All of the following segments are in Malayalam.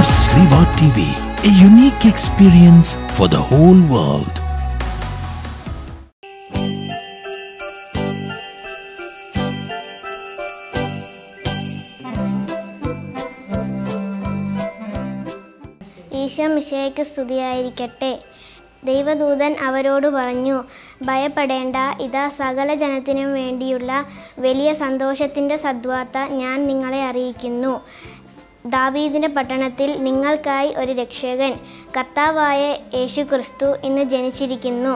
Mars Riva TV, a unique experience for the whole world. Isho മിശയ്ക്ക് സ്തുതിയായിരിക്കട്ടെ ദൈവദൂതൻ അവരോട് പറഞ്ഞു ഭയപ്പെടേണ്ട ഇതാ സകല ജനത്തിനും വേണ്ടിയുള്ള വലിയ സന്തോഷത്തിൻ്റെ സദ്വാർത്ത ഞാൻ നിങ്ങളെ അറിയിക്കുന്നു ദാവീദിൻ്റെ പട്ടണത്തിൽ നിങ്ങൾക്കായി ഒരു രക്ഷകൻ കർത്താവായ യേശു ക്രിസ്തു ഇന്ന് ജനിച്ചിരിക്കുന്നു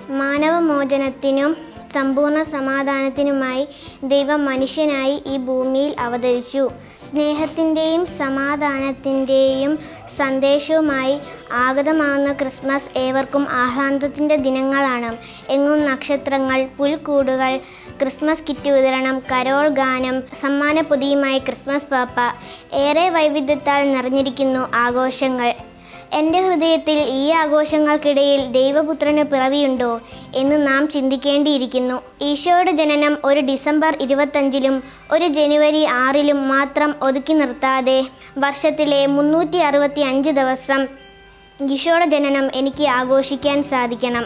മാനവമോചനത്തിനും സമ്പൂർണ്ണ സമാധാനത്തിനുമായി ദൈവം മനുഷ്യനായി ഈ ഭൂമിയിൽ അവതരിച്ചു സ്നേഹത്തിൻ്റെയും സമാധാനത്തിൻ്റെയും സന്ദേശവുമായി ആഗതമാകുന്ന ക്രിസ്മസ് ഏവർക്കും ആഹ്ലാദത്തിൻ്റെ ദിനങ്ങളാണ് എങ്ങും നക്ഷത്രങ്ങൾ പുൽക്കൂടുകൾ ക്രിസ്മസ് കിറ്റ് വിതരണം കരോൾ ഗാനം സമ്മാന പൊതിയുമായി ക്രിസ്മസ് പാപ്പ ഏറെ വൈവിധ്യത്താൽ നിറഞ്ഞിരിക്കുന്നു ആഘോഷങ്ങൾ എൻ്റെ ഹൃദയത്തിൽ ഈ ആഘോഷങ്ങൾക്കിടയിൽ ദൈവപുത്രന് പിറവിയുണ്ടോ എന്ന് നാം ചിന്തിക്കേണ്ടിയിരിക്കുന്നു ഈശോയുടെ ജനനം ഒരു ഡിസംബർ ഇരുപത്തഞ്ചിലും ഒരു ജനുവരി ആറിലും മാത്രം ഒതുക്കി നിർത്താതെ വർഷത്തിലെ മുന്നൂറ്റി അറുപത്തി അഞ്ച് ദിവസം ഈശോയുടെ ജനനം എനിക്ക് ആഘോഷിക്കാൻ സാധിക്കണം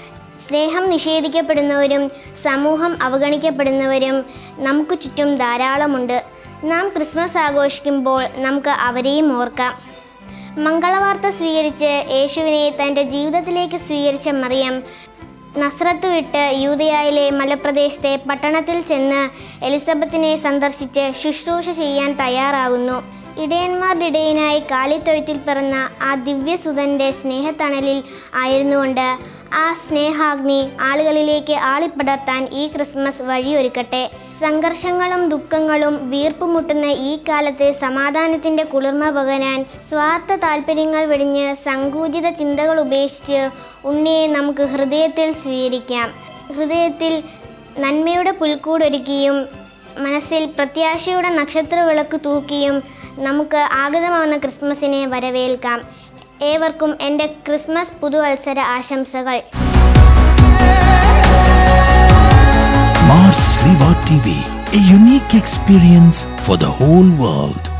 സ്നേഹം നിഷേധിക്കപ്പെടുന്നവരും സമൂഹം അവഗണിക്കപ്പെടുന്നവരും നമുക്ക് ചുറ്റും ധാരാളമുണ്ട് നാം ക്രിസ്മസ് ആഘോഷിക്കുമ്പോൾ നമുക്ക് അവരെയും ഓർക്കാം മംഗളവാർത്ത സ്വീകരിച്ച് യേശുവിനെ തൻ്റെ ജീവിതത്തിലേക്ക് സ്വീകരിച്ച മറിയം നസ്രത്ത് വിട്ട് യൂതയായിലെ മലപ്രദേശത്തെ പട്ടണത്തിൽ ചെന്ന് എലിസബത്തിനെ സന്ദർശിച്ച് ശുശ്രൂഷ ചെയ്യാൻ തയ്യാറാകുന്നു ഇടയന്മാരുടെ ഇടയനായി കാലിത്തൊഴുത്തിൽ പിറന്ന ആ ദിവ്യസുതൻ്റെ സ്നേഹത്തണലിൽ ആയിരുന്നുകൊണ്ട് ആ സ്നേഹാഗ്നി ആളുകളിലേക്ക് ആളിപ്പടർത്താൻ ഈ ക്രിസ്മസ് വഴിയൊരുക്കട്ടെ സംഘർഷങ്ങളും ദുഃഖങ്ങളും വീർപ്പുമുട്ടുന്ന ഈ കാലത്ത് സമാധാനത്തിൻ്റെ കുളിർമ പകരാൻ സ്വാർത്ഥ താല്പര്യങ്ങൾ വെടിഞ്ഞ് സങ്കൂചിത ചിന്തകൾ ഉപേക്ഷിച്ച് ഉണ്ണിയെ നമുക്ക് ഹൃദയത്തിൽ സ്വീകരിക്കാം ഹൃദയത്തിൽ നന്മയുടെ പുൽക്കൂടൊരുക്കിയും മനസ്സിൽ പ്രത്യാശയുടെ നക്ഷത്ര വിളക്ക് തൂക്കിയും നമുക്ക് ആഗതമാവുന്ന ക്രിസ്മസിനെ വരവേൽക്കാം ഏവർക്കും എൻ്റെ ക്രിസ്മസ് പുതുവത്സര ആശംസകൾ Mars Riva TV, a unique experience for the whole world.